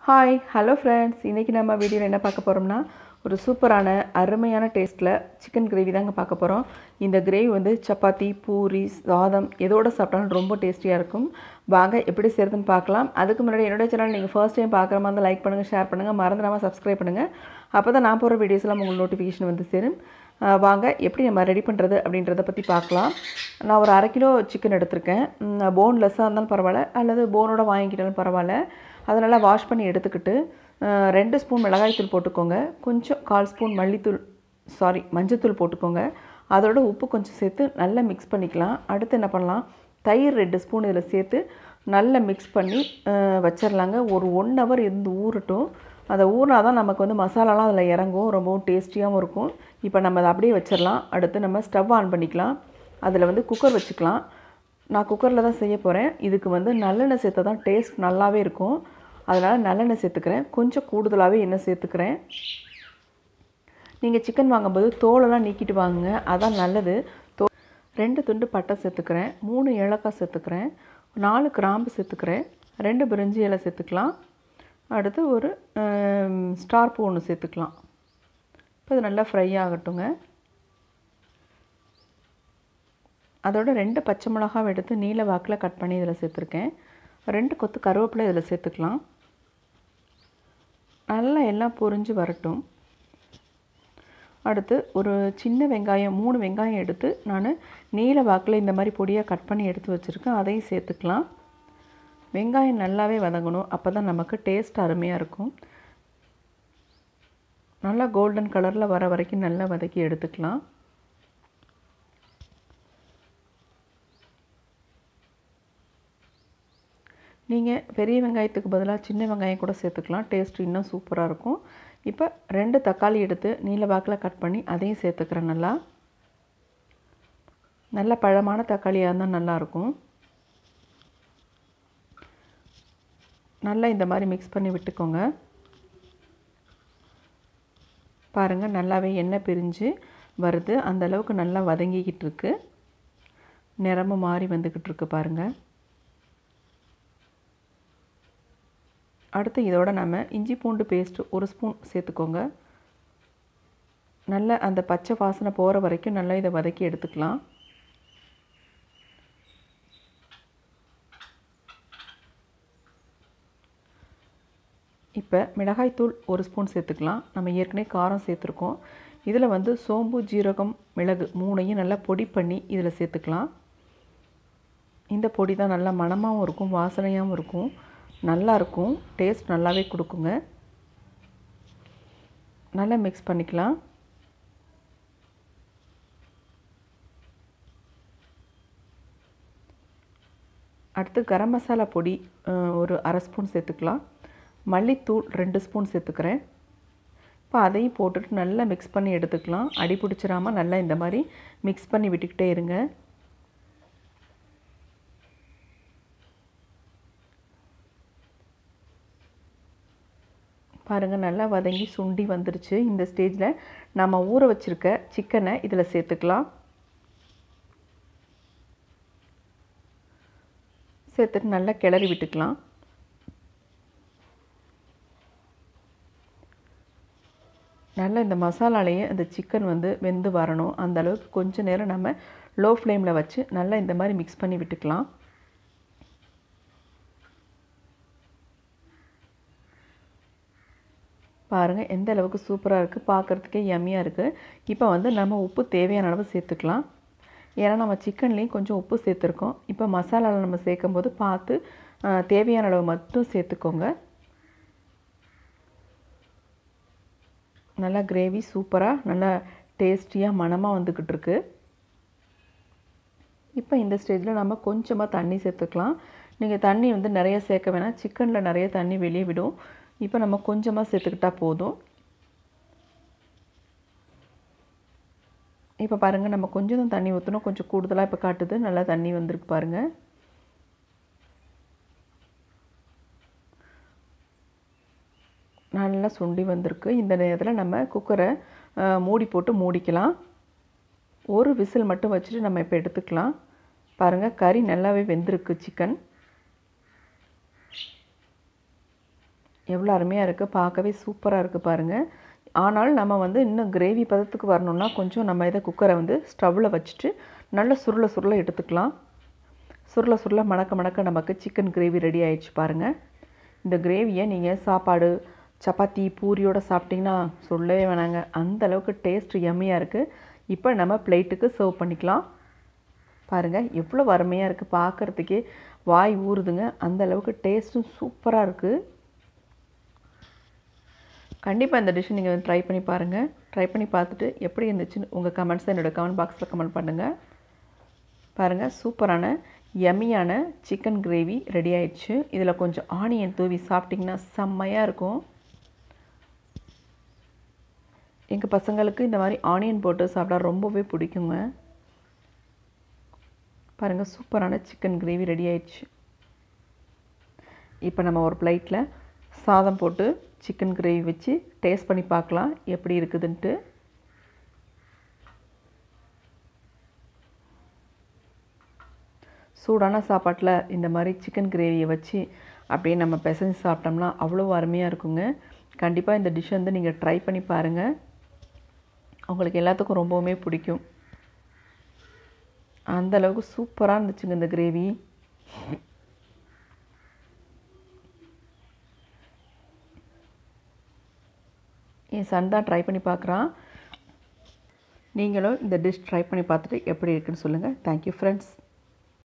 hi hello friends இன்றைக்கி நம்ம வீடியோவில் என்ன பார்க்க போகிறோம்னா ஒரு சூப்பரான அருமையான டேஸ்ட்டில் சிக்கன் கிரேவி தாங்க பார்க்க போகிறோம் இந்த கிரேவி வந்து சப்பாத்தி பூரி சாதம் எதோட சாப்பிட்டாலும் ரொம்ப டேஸ்டியாக இருக்கும் வாங்க எப்படி செய்கிறதுன்னு பார்க்கலாம் அதுக்கு முன்னாடி என்னோட சேனல் நீங்கள் ஃபர்ஸ்ட் டைம் பார்க்குற மாதிரி இருந்தால் லைக் பண்ணுங்கள் ஷேர் பண்ணுங்கள் மறந்துடாமல் சப்ஸ்கிரைப் பண்ணுங்கள் அப்போ தான் நான் போகிற வீடியோஸ்லாம் உங்களுக்கு நோட்டிஃபிகேஷன் வந்து சேரும் ஆஹ் வாங்க எப்படி நம்ம ரெடி பண்ணுறது அப்படின்றத பற்றி பார்க்கலாம் நான் ஒரு அரை கிலோ சிக்கன் எடுத்திருக்கேன் போன்லெஸ்ஸாக இருந்தாலும் பரவாயில்ல அல்லது போனோட வாங்கிக்கிட்டாலும் பரவாயில்ல அதை நல்லா வாஷ் பண்ணி எடுத்துக்கிட்டு ஆஹ் ரெண்டு ஸ்பூன் மிளகாய்த்தூள் போட்டுக்கோங்க கொஞ்சம் கால் ஸ்பூன் மல்லித்தூள் சாரி மஞ்சத்தூள் போட்டுக்கோங்க அதோட உப்பு கொஞ்சம் சேர்த்து நல்லா மிக்ஸ் பண்ணிக்கலாம் அடுத்து என்ன பண்ணலாம் தயிர் ரெண்டு ஸ்பூன் இதில் சேர்த்து நல்லா மிக்ஸ் பண்ணி ஆஹ் வச்சிடலாங்க ஒரு ஒன் ஹவர் இருந்து ஊறட்டும் அதை ஊறினா தான் நமக்கு வந்து மசாலாலாம் அதில் இறங்கும் ரொம்பவும் டேஸ்டியாகவும் இருக்கும் இப்போ நம்ம அதை அப்படியே வச்சிடலாம் அடுத்து நம்ம ஸ்டவ் ஆன் பண்ணிக்கலாம் அதில் வந்து குக்கர் வச்சுக்கலாம் நான் குக்கரில் தான் செய்ய போகிறேன் இதுக்கு வந்து நல்லெண்ணெய் சேர்த்தா தான் டேஸ்ட் நல்லாவே இருக்கும் அதனால் நல்லெண்ணெய் சேர்த்துக்கிறேன் கொஞ்சம் கூடுதலாகவே எண்ணெய் சேர்த்துக்கிறேன் நீங்கள் சிக்கன் வாங்கும்போது தோலெல்லாம் நீக்கிட்டு வாங்குங்க அதான் நல்லது தோ ரெண்டு துண்டு பட்டை சேர்த்துக்கிறேன் மூணு ஏலக்காய் சேர்த்துக்கிறேன் நாலு கிராம்பு சேர்த்துக்கிறேன் ரெண்டு பிரிஞ்சி இலை சேர்த்துக்கலாம் அடுத்து ஒரு ஸ்டார் பூ ஒன்று சேர்த்துக்கலாம் இப்போ இது நல்லா ஃப்ரை ஆகட்டுங்க அதோட ரெண்டு பச்சை மிளகாவை எடுத்து நீல வாக்கில் கட் பண்ணி இதில் சேர்த்துருக்கேன் ரெண்டு கொத்து கருவேப்பிலை இதில் சேர்த்துக்கலாம் நல்லா எல்லாம் பொரிஞ்சு வரட்டும் அடுத்து ஒரு சின்ன வெங்காயம் மூணு வெங்காயம் எடுத்து நான் நீல வாக்கில் இந்த மாதிரி பொடியாக கட் பண்ணி எடுத்து வச்சுருக்கேன் அதையும் சேர்த்துக்கலாம் வெங்காயம் நல்லாவே வதங்கணும் அப்போ தான் நமக்கு டேஸ்ட் அருமையாக இருக்கும் நல்லா கோல்டன் கலரில் வர வரைக்கும் நல்லா வதக்கி எடுத்துக்கலாம் நீங்கள் பெரிய வெங்காயத்துக்கு பதிலாக சின்ன வெங்காயம் கூட சேர்த்துக்கலாம் டேஸ்ட் இன்னும் சூப்பராக இருக்கும் இப்போ ரெண்டு தக்காளி எடுத்து நீல வாக்கில் கட் பண்ணி அதையும் சேர்த்துக்கிறேன் நல்லா நல்ல பழமான தக்காளியாக இருந்தால் நல்லாயிருக்கும் நல்லா இந்த மாதிரி மிக்ஸ் பண்ணி விட்டுக்கோங்க பாருங்கள் நல்லாவே எண்ணெய் பிரிஞ்சு வருது அந்த அளவுக்கு நல்லா வதங்கிக்கிட்டு இருக்கு நிறமும் மாறி வந்துக்கிட்டு இருக்கு பாருங்கள் அடுத்து இதோட நம்ம இஞ்சி பூண்டு பேஸ்ட்டு ஒரு ஸ்பூன் சேர்த்துக்கோங்க நல்ல அந்த பச்சை வாசனை போகிற வரைக்கும் நல்லா இதை வதக்கி எடுத்துக்கலாம் இப்போ மிளகாய்த்தூள் ஒரு ஸ்பூன் சேர்த்துக்கலாம் நம்ம ஏற்கனவே காரம் சேர்த்துருக்கோம் இதில் வந்து சோம்பு ஜீரகம் மிளகு மூணையும் நல்லா பொடி பண்ணி இதில் சேர்த்துக்கலாம் இந்த பொடி தான் நல்லா மணமாகவும் இருக்கும் வாசனையாகவும் இருக்கும் நல்லா இருக்கும் டேஸ்ட் நல்லாவே கொடுக்குங்க நல்லா மிக்ஸ் பண்ணிக்கலாம் அடுத்து கரம் மசாலா பொடி ஒரு அரை ஸ்பூன் சேர்த்துக்கலாம் மல்லித்தூள் ரெண்டு ஸ்பூன் சேர்த்துக்கிறேன் இப்போ அதையும் போட்டுட்டு நல்லா மிக்ஸ் பண்ணி எடுத்துக்கலாம் அடி பிடிச்சிடாமல் நல்லா இந்த மாதிரி மிக்ஸ் பண்ணி விட்டுக்கிட்டே இருங்க பாருங்கள் நல்லா வதங்கி சுண்டி வந்துருச்சு இந்த ஸ்டேஜில் நம்ம ஊற வச்சுருக்க சிக்கனை இதில் சேர்த்துக்கலாம் சேர்த்துட்டு நல்லா கிளறி விட்டுக்கலாம் நல்லா இந்த மசாலாலேயே அந்த சிக்கன் வந்து வெந்து வரணும் அந்த அளவுக்கு கொஞ்சம் நேரம் நம்ம லோ ஃப்ளேமில் வச்சு நல்லா இந்த மாதிரி மிக்ஸ் பண்ணி விட்டுக்கலாம் பாருங்கள் எந்த அளவுக்கு சூப்பராக இருக்குது பார்க்குறதுக்கே யம்மியாக இருக்குது இப்போ வந்து நம்ம உப்பு தேவையான அளவு சேர்த்துக்கலாம் ஏன்னா நம்ம சிக்கன்லேயும் கொஞ்சம் உப்பு சேர்த்துருக்கோம் இப்போ மசாலாவில் நம்ம சேர்க்கும் போது பார்த்து தேவையான அளவு மட்டும் சேர்த்துக்கோங்க நல்லா கிரேவி சூப்பராக நல்லா டேஸ்டியாக மணமாக வந்துக்கிட்டு இருக்கு இப்போ இந்த ஸ்டேஜில் நம்ம கொஞ்சமாக தண்ணி சேர்த்துக்கலாம் நீங்கள் தண்ணி வந்து நிறைய சேர்க்க வேணாம் சிக்கனில் நிறைய தண்ணி வெளியே விடும் இப்போ நம்ம கொஞ்சமாக சேர்த்துக்கிட்டால் போதும் இப்போ பாருங்கள் நம்ம கொஞ்சம் தான் தண்ணி ஊற்றணும் கொஞ்சம் கூடுதலாக இப்போ காட்டுது நல்லா தண்ணி வந்திருக்கு பாருங்கள் நல்லா சுண்டி வந்திருக்கு இந்த நேரத்தில் நம்ம குக்கரை மூடி போட்டு மூடிக்கலாம் ஒரு விசில் மட்டும் வச்சுட்டு நம்ம இப்போ எடுத்துக்கலாம் பாருங்கள் கறி நல்லாவே வெந்திருக்கு சிக்கன் எவ்வளோ அருமையாக இருக்குது பார்க்கவே சூப்பராக இருக்குது பாருங்கள் ஆனால் நம்ம வந்து இன்னும் கிரேவி பதத்துக்கு வரணும்னா கொஞ்சம் நம்ம இதை குக்கரை வந்து ஸ்டவ்வில் வச்சுட்டு நல்ல சுருளை சுருளை எடுத்துக்கலாம் சுருளை சுருளை மணக்க மணக்க நமக்கு சிக்கன் கிரேவி ரெடி ஆயிடுச்சு பாருங்கள் இந்த கிரேவியை நீங்கள் சாப்பாடு சப்பாத்தி பூரியோடு சாப்பிட்டிங்கன்னா சொல்லவே வேணாங்க அந்த அளவுக்கு டேஸ்ட் எம்மையாக இருக்குது இப்போ நம்ம பிளேட்டுக்கு சர்வ் பண்ணிக்கலாம் பாருங்கள் எவ்வளோ அருமையாக இருக்குது பார்க்குறதுக்கே வாய் ஊறுதுங்க அந்த அளவுக்கு டேஸ்ட்டும் சூப்பராக இருக்குது கண்டிப்பாக இந்த டிஷ்ஷை நீங்கள் வந்து ட்ரை பண்ணி பாருங்கள் ட்ரை பண்ணி பார்த்துட்டு எப்படி இருந்துச்சுன்னு உங்கள் கமெண்ட்ஸை என்னோடய கமெண்ட் பாக்ஸில் கமெண்ட் பண்ணுங்கள் பாருங்கள் சூப்பரான யம்மியான சிக்கன் கிரேவி ரெடி ஆயிடுச்சு இதில் கொஞ்சம் ஆனியன் தூவி சாப்பிட்டிங்கன்னா செம்மையாக இருக்கும் எங்கள் பசங்களுக்கு இந்த மாதிரி ஆனியன் போட்டு சாப்பிட்டா ரொம்பவே பிடிக்குங்க பாருங்கள் சூப்பரான சிக்கன் கிரேவி ரெடி ஆயிடுச்சு இப்போ நம்ம ஒரு பிளேட்டில் சாதம் போட்டு சிக்கன் கிரேவி வச்சு டேஸ்ட் பண்ணி பார்க்கலாம் எப்படி இருக்குதுன்ட்டு சூடான சாப்பாட்டில் இந்த மாதிரி சிக்கன் கிரேவியை வச்சு அப்படியே நம்ம பிசைஞ்சு சாப்பிட்டோம்னா அவ்வளோ அருமையாக இருக்குங்க கண்டிப்பாக இந்த டிஷ் வந்து நீங்கள் ட்ரை பண்ணி பாருங்கள் உங்களுக்கு எல்லாத்துக்கும் ரொம்பவுமே பிடிக்கும் அந்த அளவுக்கு சூப்பராக இருந்துச்சுங்க இந்த கிரேவி என் சன் தான் ட்ரை பண்ணி பார்க்குறான் நீங்களும் இந்த டிஷ் ட்ரை பண்ணி பார்த்துட்டு எப்படி இருக்குன்னு சொல்லுங்கள் தேங்க்யூ ஃப்ரெண்ட்ஸ்